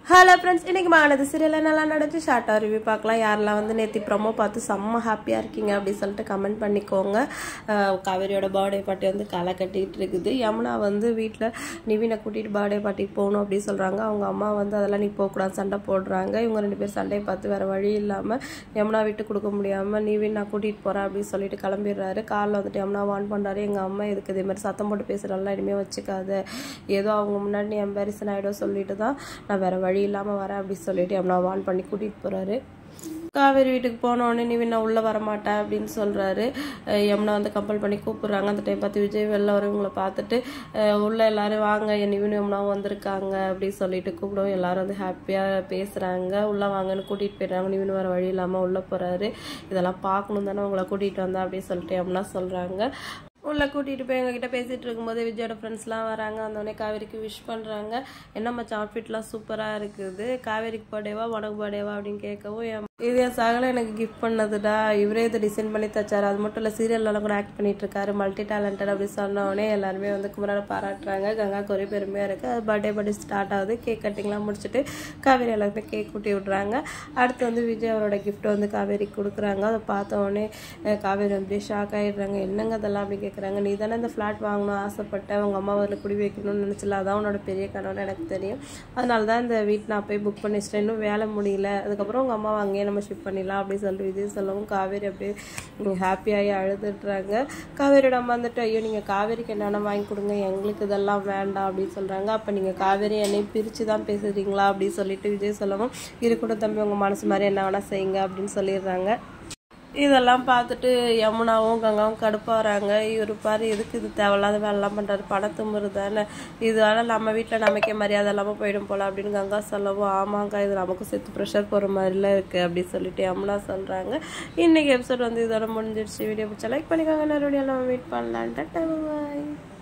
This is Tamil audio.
ஹலோ ஃப்ரெண்ட்ஸ் இன்னைக்கு மானது சீரியலில் நல்லா நடந்துச்சு ஷார்ட்டாக ரிவ்யூ பார்க்கலாம் யாரெல்லாம் வந்து நேற்று ப்ரொமோ பார்த்து செம்ம ஹாப்பியாக இருக்கீங்க அப்படின்னு சொல்லிட்டு கமெண்ட் பண்ணிக்கோங்க அஹ் காவேரியோட பர்த்டே பார்ட்டி வந்து களை கட்டிகிட்டு இருக்குது யமுனா வந்து வீட்டில் நிவினை கூட்டிகிட்டு பர்த்டே பார்ட்டிக்கு போகணும் அப்படின்னு சொல்கிறாங்க அவங்க அம்மா வந்து அதெல்லாம் நீ போகக்கூடாது சண்டை போடுறாங்க இவங்க ரெண்டு பேர் சண்டையை பார்த்து வேறு வழி இல்லாமல் யமுனா விட்டு கொடுக்க முடியாமல் நிவின் நான் கூட்டிகிட்டு போகிறேன் அப்படின்னு சொல்லிட்டு கிளம்பிடுறாரு காலில் வந்துட்டு யமுனா வான் பண்ணுறாரு எங்கள் அம்மா எதுக்கு இதே மாதிரி சத்தம் போட்டு பேசுகிறலாம் இனிமேல் வச்சுக்காத ஏதோ அவங்க முன்னாடி நீ எம்பாரிசன் ஆகிடும் சொல்லிட்டு தான் நான் வேறு வழி இல்லாமல் வரேன் அப்படின்னு சொல்லிட்டு யமுனா வான் பண்ணி கூட்டிகிட்டு போகிறாரு காவேரி வீட்டுக்கு போன உடனே நீ நான் உள்ளே வரமாட்டேன் அப்படின்னு சொல்கிறாரு யமுனா வந்து கம்பல் பண்ணி கூப்பிடுறாங்க அந்த டைம் பார்த்து விஜய் வெளில வரவங்களை பார்த்துட்டு அஹ் உள்ள எல்லாரும் வாங்க என் நிவின் யமுனாவும் வந்திருக்காங்க அப்படின்னு சொல்லிட்டு கூப்பிடுவோம் எல்லாரும் வந்து ஹாப்பியாக பேசுகிறாங்க உள்ளே வாங்கன்னு கூட்டிகிட்டு போயிடுறாங்க நிவின் வர வழி இல்லாமல் உள்ளே போகிறாரு இதெல்லாம் பார்க்கணும் தானே உங்களை கூட்டிகிட்டு வந்தேன் அப்படின்னு சொல்லிட்டு யமுனா சொல்கிறாங்க உள்ளே கூட்டிகிட்டு போய் எங்ககிட்ட பேசிகிட்டு இருக்கும்போது விஜயோட ஃப்ரெண்ட்ஸ்லாம் வராங்க வந்தோடனே காவேரிக்கு விஷ் பண்ணுறாங்க என்ன மச்சான் அவுட்ஃபிட்லாம் சூப்பராக இருக்குது காவேரிக்கு பர்த்டேவா உனக்கு பர்த்டேவா அப்படின்னு கேட்கவும் என் இது என் சகல எனக்கு கிஃப்ட் பண்ணதுடா இவரே இதை டிசைன் பண்ணி தச்சாரு அது மட்டும் இல்லை சீரியல்லாம் கூட ஆக்ட் பண்ணிட்டு இருக்காரு மல்டி டேலண்டட் அப்படி சொன்ன உடனே எல்லாருமே வந்து குமரனை பாராட்டுறாங்க கங்கா ஒரே பெருமையாக இருக்குது அது பர்த்டே பர்த்டே ஸ்டார்ட் ஆகுது கேக் கட்டிங்லாம் முடிச்சுட்டு காவேரி எல்லாருமே கேக் கூட்டி விட்றாங்க அடுத்து வந்து விஜய் அவரோட கிஃப்ட் வந்து காவேரிக்கு கொடுக்குறாங்க அதை பார்த்த உடனே அஹ் காவேரி வந்து ஷாக் ஆகிடுறாங்க என்னங்க அதெல்லாம் அப்படி கேட்குறாங்க நீ தானே இந்த ஃப்ளாட் வாங்கணும் ஆசைப்பட்ட உங்கள் அம்மா அதில் குடி வைக்கணும்னு நினச்சல அதான் உன்னோட பெரிய கனவுன்னு எனக்கு தெரியும் அதனால தான் இந்த வீட் நான் போய் புக் பண்ணி வச்சிட்டேன் இன்னும் வேலை முடியல அதுக்கப்புறம் உங்கள் அம்மா அங்கேயே நம்ம ஷிஃப்ட் பண்ணிடலாம் அப்படின்னு சொல்லிட்டு விஜய் சொல்லவும் காவேரி அப்படியே ஹாப்பியாகி அழுதுடுறாங்க காவேரியோட அம்மா வந்துட்டு ஐயோ நீங்கள் காவேரிக்கு என்னென்ன வாங்கி கொடுங்க எங்களுக்கு இதெல்லாம் வேண்டாம் அப்படின்னு சொல்கிறாங்க அப்போ நீங்கள் காவேரி என்னையும் பிரித்து தான் பேசுகிறீங்களா அப்படின்னு சொல்லிட்டு விஜய் சொல்லவும் இது கூட தம்பி உங்கள் மனசு மாதிரி என்ன வேணால் செய்யுங்க அப்படின்னு சொல்லிடுறாங்க இதெல்லாம் பார்த்துட்டு யமுனாவும் கங்காவும் கடுப்பாகிறாங்க இவர் பாரு எதுக்கு இது தேவையில்லாத வேலைலாம் பண்ணுறாரு பணத்துமுறு தானே இதனால நம்ம வீட்டில் நமக்கே மரியாதை இல்லாமல் போயிடும் போல அப்படின்னு கங்கா சொல்லவும் ஆமாங்க இது நமக்கு சேர்த்து ப்ரெஷர் போகிற மாதிரிலாம் இருக்குது அப்படின்னு சொல்லிட்டு யமுனா சொல்கிறாங்க இன்றைக்கி எபிசோட் வந்து இதோட முடிஞ்சிடுச்சு வீடியோ பிடிச்சா லைக் பண்ணிக்கோங்க நிறைய நம்ம மீட் பண்ணலான்ட்டு பாய்